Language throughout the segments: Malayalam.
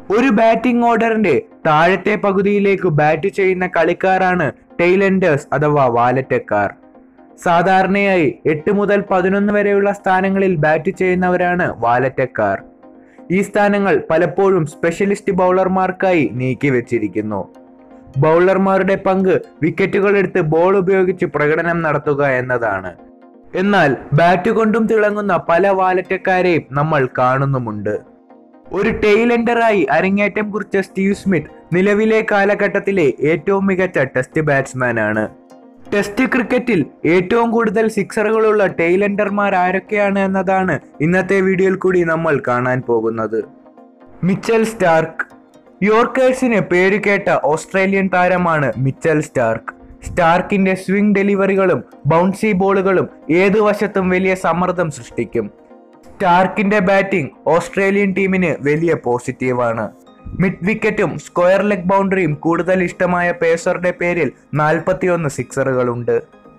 ഒരു ബാറ്റിംഗ് ഓർഡറിന്റെ താഴത്തെ പകുതിയിലേക്ക് ബാറ്റ് ചെയ്യുന്ന കളിക്കാരാണ് ടെയിലൻഡേഴ്സ് അഥവാ വാലറ്റക്കാർ സാധാരണയായി എട്ട് മുതൽ പതിനൊന്ന് വരെയുള്ള സ്ഥാനങ്ങളിൽ ബാറ്റ് ചെയ്യുന്നവരാണ് വാലറ്റക്കാർ ഈ സ്ഥാനങ്ങൾ പലപ്പോഴും സ്പെഷ്യലിസ്റ്റ് ബൗളർമാർക്കായി നീക്കി വെച്ചിരിക്കുന്നു ബൗളർമാരുടെ പങ്ക് വിക്കറ്റുകൾ എടുത്ത് ബോൾ ഉപയോഗിച്ച് പ്രകടനം നടത്തുക എന്നതാണ് എന്നാൽ ബാറ്റ് കൊണ്ടും തിളങ്ങുന്ന പല വാലറ്റക്കാരെയും നമ്മൾ കാണുന്നുമുണ്ട് ഒരു ടെയിലെൻഡറായി അരങ്ങേറ്റം കുറിച്ച സ്റ്റീവ് സ്മിത്ത് നിലവിലെ കാലഘട്ടത്തിലെ ഏറ്റവും മികച്ച ടെസ്റ്റ് ബാറ്റ്സ്മാൻ ആണ് ടെസ്റ്റ് ക്രിക്കറ്റിൽ ഏറ്റവും കൂടുതൽ സിക്സറുകളുള്ള ടെയിലെൻഡർമാർ ആരൊക്കെയാണ് എന്നതാണ് ഇന്നത്തെ വീഡിയോയിൽ കൂടി നമ്മൾ കാണാൻ പോകുന്നത് മിച്ചൽ സ്റ്റാർക്ക് യോർക്കേഴ്സിന് പേരുകേട്ട ഓസ്ട്രേലിയൻ താരമാണ് മിച്ചൽ സ്റ്റാർക്ക് സ്റ്റാർക്കിന്റെ സ്വിംഗ് ഡെലിവറികളും ബൗൺസി ബോളുകളും ഏതു വശത്തും വലിയ സമ്മർദ്ദം സൃഷ്ടിക്കും സ്റ്റാർക്കിന്റെ ബാറ്റിംഗ് ഓസ്ട്രേലിയൻ ടീമിന് വലിയ പോസിറ്റീവാണ് മിഡ് വിക്കറ്റും സ്ക്വയർ ലെഗ് ബൗണ്ടറിയും കൂടുതൽ ഇഷ്ടമായ പേസറുടെ പേരിൽ നാൽപ്പത്തിയൊന്ന് സിക്സറുകളുണ്ട്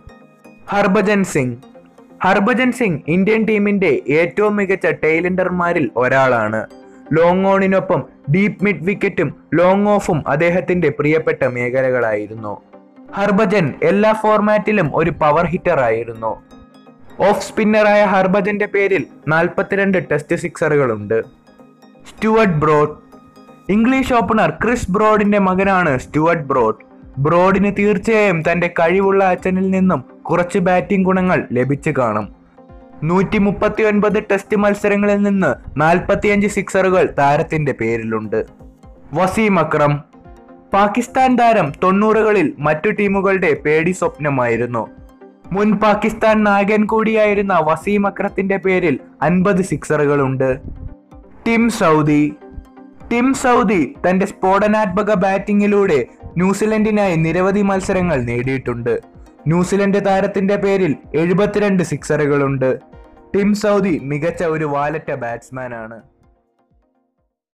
ഹർഭജൻ സിംഗ് ഹർഭജൻ സിംഗ് ഇന്ത്യൻ ടീമിന്റെ ഏറ്റവും മികച്ച ടൈലൻഡർമാരിൽ ഒരാളാണ് ലോങ് ഓണിനൊപ്പം ഡീപ് മിഡ് വിക്കറ്റും ലോങ് ഓഫും അദ്ദേഹത്തിന്റെ പ്രിയപ്പെട്ട മേഖലകളായിരുന്നു ഹർഭജൻ എല്ലാ ഫോർമാറ്റിലും ഒരു പവർ ഹിറ്റർ ആയിരുന്നു ഓഫ് സ്പിന്നറായ ഹർഭജന്റെ പേരിൽ നാൽപ്പത്തിരണ്ട് ടെസ്റ്റ് സിക്സറുകളുണ്ട് Stuart Broad English opener Chris ബ്രോഡിന്റെ മകനാണ് സ്റ്റുവർട്ട് ബ്രോഡ് ബ്രോഡിന് തീർച്ചയായും തന്റെ കഴിവുള്ള അച്ഛനിൽ നിന്നും കുറച്ച് ബാറ്റിംഗ് ഗുണങ്ങൾ ലഭിച്ചു കാണും നൂറ്റി മുപ്പത്തി ഒൻപത് ടെസ്റ്റ് മത്സരങ്ങളിൽ നിന്ന് നാൽപ്പത്തിയഞ്ച് സിക്സറുകൾ താരത്തിന്റെ പേരിലുണ്ട് വസീം അക്രം പാകിസ്ഥാൻ താരം തൊണ്ണൂറുകളിൽ മറ്റു ടീമുകളുടെ പേടി സ്വപ്നമായിരുന്നു മുൻ പാകിസ്ഥാൻ നായകൻ കൂടിയായിരുന്ന വസീം അക്രത്തിന്റെ പേരിൽ അൻപത് സിക്സറുകളുണ്ട് ടിം സൗദി ടിം സൗദി തന്റെ സ്ഫോടനാത്മക ബാറ്റിംഗിലൂടെ ന്യൂസിലൻഡിനായി നിരവധി മത്സരങ്ങൾ നേടിയിട്ടുണ്ട് ന്യൂസിലൻഡ് താരത്തിന്റെ പേരിൽ എഴുപത്തിരണ്ട് സിക്സറുകളുണ്ട് ടിം സൗദി മികച്ച ഒരു വാലറ്റ ബാറ്റ്സ്മാൻ ആണ്